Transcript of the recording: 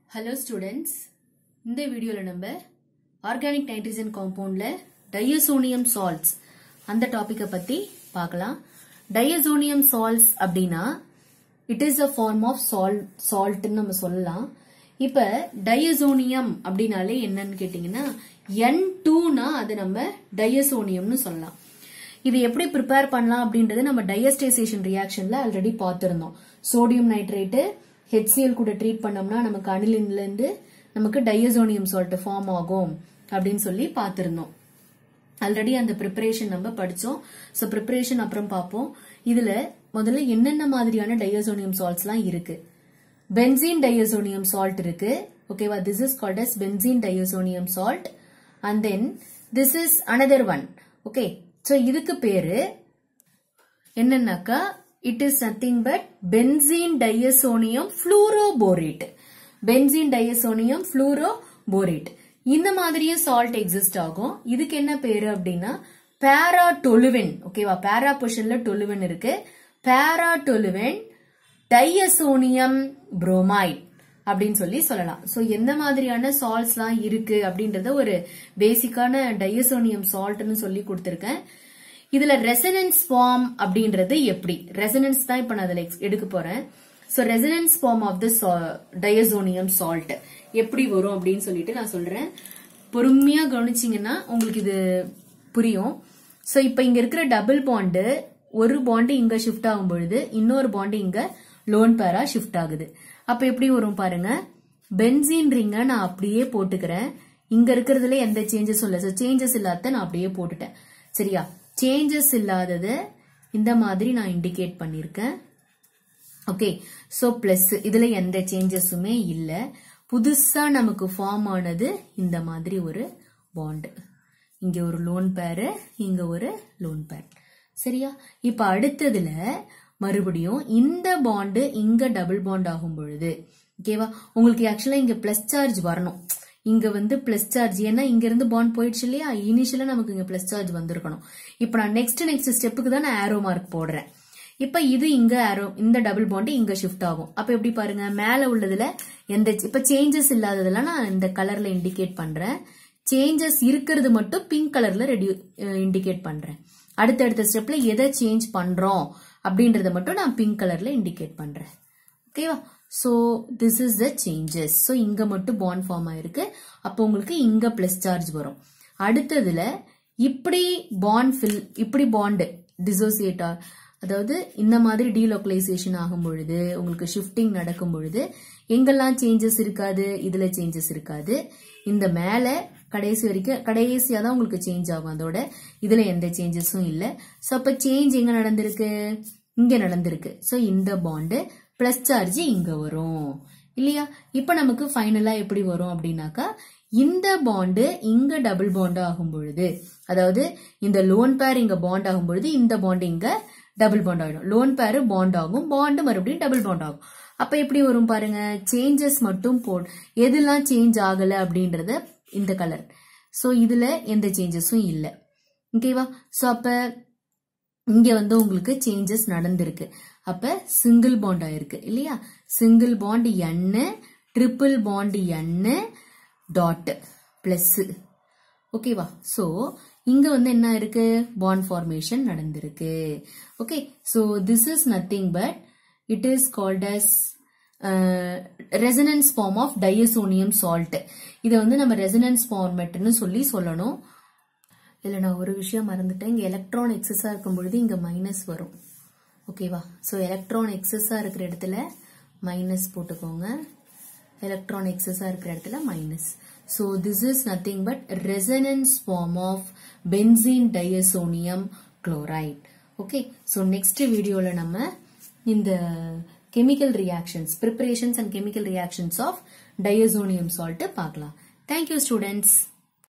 hello students இந்த வீடியோவில் நம்ம ஆர்கானிக் நைட்ரஜன் காம்பவுண்டில் டயசோனியம் சால்ட்ஸ் அந்த டாப்பிக்கை பற்றி பார்க்கலாம் டயசோனியம் சால்ட்ஸ் அப்படின்னா it is a form of salt சால்ட்னு நம்ம சொல்லலாம் இப்போ டயசோனியம் அப்படின்னாலே என்னன்னு கேட்டிங்கன்னா என் டூனா அது நம்ம டயசோனியம்னு சொல்லலாம் இது எப்படி ப்ரிப்பேர் பண்ணலாம் அப்படின்றது நம்ம டயஸ்டைசேஷன் ரியாக்ஷன்ல ஆல்ரெடி பார்த்திருந்தோம் சோடியம் நைட்ரேட்டு ஹெச்சிஎல் கூட ட்ரீட் பண்ணோம்னா நமக்கு அனிலின்ல இருந்து நமக்கு டயசோனியம் சால்ட் ஃபார்ம் ஆகும் அப்படின்னு சொல்லி பார்த்திருந்தோம் ஆல்ரெடி அந்த ப்ரிப்பரேஷன் நம்ம படிச்சோம் ஸோ ப்ரிப்பரேஷன் அப்புறம் பார்ப்போம் இதுல முதல்ல என்னென்ன மாதிரியான டயசோனியம் சால்ட்ஸ்லாம் இருக்கு பென்சீன் டயசோனியம் சால்ட் இருக்கு ஓகேவா this is called as benzene diazonium salt and then this is another one okay so இதுக்கு பேரு என்னன்னாக்கா it is nothing but benzene diazonium fluoroborate benzene diazonium fluoroborate இந்த மாதிரியும் சால்ட் எக்ஸிஸ்ட் ஆகும் இதுக்கு என்ன பேரு அப்படின்னா பேரா டொலுவென் ஓகேவா பேரா பொசிஷன்ல டொலுவென் இருக்கு பேரா டொலுவென் டையசோனியம் புரோமைட் அப்படின்னு சொல்லி சொல்லலாம் சோ எந்த மாதிரியான சால்ட்ஸ்லாம் இருக்கு அப்படின்றத ஒரு பேசிக்கான டயசோனியம் சால்ட்னு சொல்லி கொடுத்திருக்கேன் இதுல ரெசனன்ஸ் ஃபார்ம் அப்படின்றது எப்படி ரெசனன்ஸ் தான் இப்ப நான் அதுல எடுக்க போறேன் so resonance form of the diazonium salt எப்படி வரும் அப்படின்னு சொல்லிட்டு நான் சொல்றேன் பொறுமையா கவனிச்சீங்கன்னா உங்களுக்கு இது புரியும் சோ இப்ப இங்க இருக்கிற டபுள் பாண்டு ஒரு பாண்டு இங்க ஷிஃப்ட் ஆகும் பொழுது இன்னொரு பாண்டு இங்க லோன் பேரா ஷிஃப்ட் ஆகுது அப்ப எப்படி வரும் பாருங்க பென்சீன் ரிங்க நான் அப்படியே போட்டுக்கிறேன் இங்க இருக்கிறதுல எந்த சேஞ்சஸும் இல்ல சேஞ்சஸ் இல்லாத நான் அப்படியே போட்டுட்டேன் சரியா சேஞ்சஸ் இல்லாதது இந்த மாதிரி நான் இண்டிகேட் பண்ணிருக்கேன் ஓகே சோ பிளஸ் இதுல எந்த சேஞ்சஸுமே இல்ல புதுசா நமக்கு ஃபார்ம் ஆனது இந்த மாதிரி ஒரு பாண்டு இங்க ஒரு லோன் பேரு இங்க ஒரு லோன் பேர் சரியா இப்ப அடுத்ததுல மறுபடியும் இந்த பாண்டு இங்க டபுள் பாண்ட் ஆகும் பொழுது ஓகேவா உங்களுக்கு ஆக்சுவலா இங்க பிளஸ் சார்ஜ் வரணும் இங்க வந்து பிளஸ் சார்ஜ் ஏன்னா இங்க இருந்து பாண்ட் போயிடுச்சு இல்லையா இனிஷியலா நமக்கு இங்க பிளஸ் சார்ஜ் வந்திருக்கணும் இப்ப நான் நெக்ஸ்ட் நெக்ஸ்ட் ஸ்டெப்புக்கு தான் நான் ஆரோ மார்க் போடுறேன் இப்ப இது இங்க ஆரோ இந்த டபுள் பாண்ட் இங்க ஷிஃப்ட் ஆகும் அப்ப எப்படி பாருங்க மேல உள்ளதுல எந்த இப்ப சேஞ்சஸ் இல்லாததெல்லாம் நான் இந்த கலர்ல இண்டிகேட் பண்றேன் சேஞ்சஸ் இருக்கிறது மட்டும் பிங்க் கலர்ல ரெடியூ இண்டிகேட் பண்றேன் அடுத்தடுத்த ஸ்டெப்ல எதை சேஞ்ச் பண்றோம் அப்படின்றத மட்டும் நான் பிங்க் கலர்ல இண்டிகேட் பண்றேன் ஓகேவா so this is the changes so இங்க மட்டும் பாண்ட் ஃபார்ம் ஆயிருக்கு அப்போ உங்களுக்கு இங்க பிளஸ் சார்ஜ் வரும் அடுத்ததுல இப்படி பாண்ட் ஃபில் இப்படி பாண்டு டிசோசியேட்டா அதாவது இந்த மாதிரி டீலோக்கலைசேஷன் ஆகும் பொழுது உங்களுக்கு ஷிஃப்டிங் நடக்கும் பொழுது எங்கெல்லாம் சேஞ்சஸ் இருக்காது இதுல சேஞ்சஸ் இருக்காது இந்த மேல கடைசி வரைக்கும் கடைசியா தான் உங்களுக்கு சேஞ்ச் ஆகும் அதோட இதுல எந்த சேஞ்சஸும் இல்ல சோ அப்ப சேஞ்ச் எங்க நடந்திருக்கு இங்க நடந்திருக்கு சோ இந்த பாண்டு பிளஸ் சார்ஜ் இங்க வரும் இல்லையா இப்ப நமக்கு ஃபைனலா எப்படி வரும் அப்படின்னாக்கா இந்த பாண்டு இங்க டபுள் பாண்ட் ஆகும் பொழுது அதாவது இந்த லோன் பேர் இங்க பாண்ட் ஆகும் பொழுது இந்த பாண்ட் இங்க டபுள் பாண்ட் ஆகிடும் லோன் பேரு பாண்ட் ஆகும் பாண்டு மறுபடியும் டபுள் பாண்ட் ஆகும் அப்ப எப்படி வரும் பாருங்க சேஞ்சஸ் மட்டும் போ எதெல்லாம் சேஞ்ச் ஆகல அப்படின்றத இந்த கலர் சோ இதுல எந்த சேஞ்சஸும் இல்ல ஓகேவா சோ அப்ப இங்க வந்து உங்களுக்கு சேஞ்சஸ் நடந்திருக்கு அப்ப சிங்கிள் பாண்ட் ஆயிருக்கு இல்லையா சிங்கிள் பாண்ட் என்னு ட்ரிபிள் பாண்ட் என்னு டாட் பிளஸ் ஓகேவா சோ இங்க வந்து என்ன இருக்கு பாண்ட் ஃபார்மேஷன் நடந்திருக்கு okay so this is nothing but it is called as resonance form of diazonium salt இதை வந்து நம்ம ரெசனன்ஸ் ஃபார்மேட்னு சொல்லி சொல்லணும் இதுல நான் ஒரு விஷயம் மறந்துட்டேன் இங்க எலக்ட்ரான் எக்ஸஸா இருக்கும் பொழுது இங்க மைனஸ் வரும் ஓகேவா ஸோ எலக்ட்ரான் எக்ஸஸா இருக்கிற இடத்துல மைனஸ் போட்டுக்கோங்க எலக்ட்ரான் எக்ஸஸா இருக்கிற இடத்துல minus so this is nothing but resonance form of benzene diazonium chloride okay so next வீடியோல நம்ம இந்த chemical reactions preparations and chemical reactions of diazonium salt பார்க்கலாம் தேங்க்யூ ஸ்டூடெண்ட்ஸ்